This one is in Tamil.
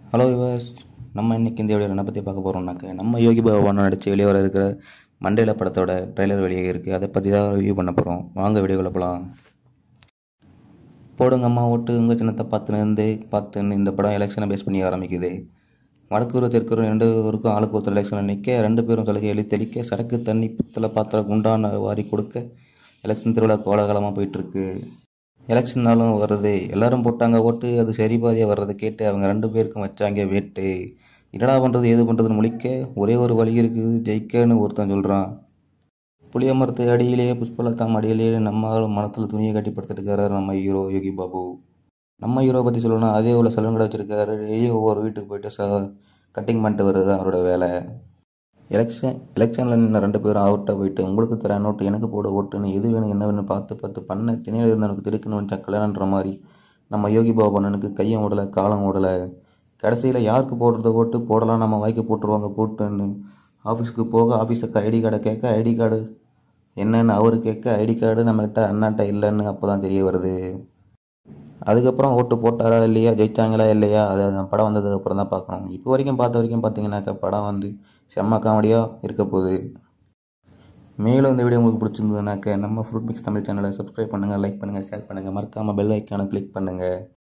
ஹலோ யுவர்ஸ் நம்ம இன்னைக்கு இந்த வீடியோவில் என்ன பற்றி பார்க்க போகிறோம்னாக்க நம்ம யோகி பாபா நடித்து வெளியே வர இருக்கிற மண்டேல படத்தோட ட்ரெய்லர் வெளியே இருக்குது அதை பற்றி தான் ரிவ்யூ பண்ண போகிறோம் வாங்க வீடியோக்குள்ள போகலாம் போடுங்க அம்மா ஓட்டு உங்கள் சின்னத்தை பார்த்துன்னு பார்த்துன்னு இந்த படம் எலெக்ஷனை பேஸ் பண்ணி ஆரம்பிக்குது வடக்கூர் தெற்கூர் ரெண்டு ஊருக்கும் ஆளுக்கு ஒருத்தர் எலெக்ஷனில் நிற்க ரெண்டு பேரும் தலைக்கு எழுதி தெளிக்க சரக்கு தண்ணி பித்தளை பாத்திரம் குண்டான வாரி கொடுக்க எலெக்ஷன் திருவிழா கோலாகலமாக போயிட்டுருக்கு எலெக்ஷன்னாலும் வருது எல்லாரும் போட்டாங்க ஓட்டு அது சரி பாதியாக வர்றதை கேட்டு அவங்க ரெண்டு பேருக்கும் வச்சாங்க வேட்டு என்னடா பண்ணுறது ஏது பண்ணுறதுன்னு முழிக்க ஒரே ஒரு வழி இருக்குது ஜெயிக்கன்னு ஒருத்தன் சொல்கிறான் புளிய மரத்து அடியிலேயே புஷ்பலதா அடியிலேயே நம்ம ஆளு மனத்தில் துணியை கட்டி படுத்துட்டுருக்காரு நம்ம ஹீரோ யோகி பாபு நம்ம ஹீரோ பற்றி சொல்லணும்னா அதே உள்ள சலூன் கடை வச்சிருக்காரு டெய்லி ஒவ்வொரு வீட்டுக்கு போயிட்டு ச கட்டிங் பண்ணிட்டு வருது அவரோட வேலை எலெக்ஷன் எலெக்ஷனில் நின்று ரெண்டு பேரும் அவர்கிட்ட போயிட்டு உங்களுக்கு தர நோட்டு எனக்கு போட ஓட்டுன்னு எது வேணும் என்ன வேணும் பார்த்து பார்த்து பண்ண திணையில் இருந்தவனுக்கு திருக்குன்னு வச்சா கல்யாணன்ற மாதிரி நம்ம யோகி பாபா பண்ணனுக்கு கையும் ஓடலை காலம் ஓடலை கடைசியில் யாருக்கு போடுறத ஓட்டு போடலாம் நம்ம வாய்க்கு போட்டுருவாங்க போட்டுன்னு ஆஃபீஸ்க்கு போக ஆஃபீஸுக்கு ஐடி கார்டை கேட்க ஐடி கார்டு என்னன்னு அவர் கேட்க ஐடி கார்டு நம்மகிட்ட அண்ணாட்ட இல்லைன்னு அப்போ தான் தெரிய வருது அதுக்கப்புறம் ஓட்டு போட்டாரா இல்லையா ஜெயிச்சாங்களா இல்லையா அது அந்த படம் வந்ததுக்கு அப்புறம் தான் பார்க்கணும் இப்போ வரைக்கும் பார்த்த வரைக்கும் பார்த்தீங்கன்னாக்கா படம் வந்து செம்ம காமெடியாக இருக்க போகுது மேலும் இந்த வீடியோ உங்களுக்கு பிடிச்சிருந்ததுனாக்க நம்ம ஃப்ரூட் மிக்ஸ் தமிழ் சேனலை சப்ஸ்கிரைப் பண்ணுங்கள் லைக் பண்ணுங்கள் ஷேர் பண்ணுங்கள் மறக்காமல் பெல் ஐக்கானை கிளிக் பண்ணுங்கள்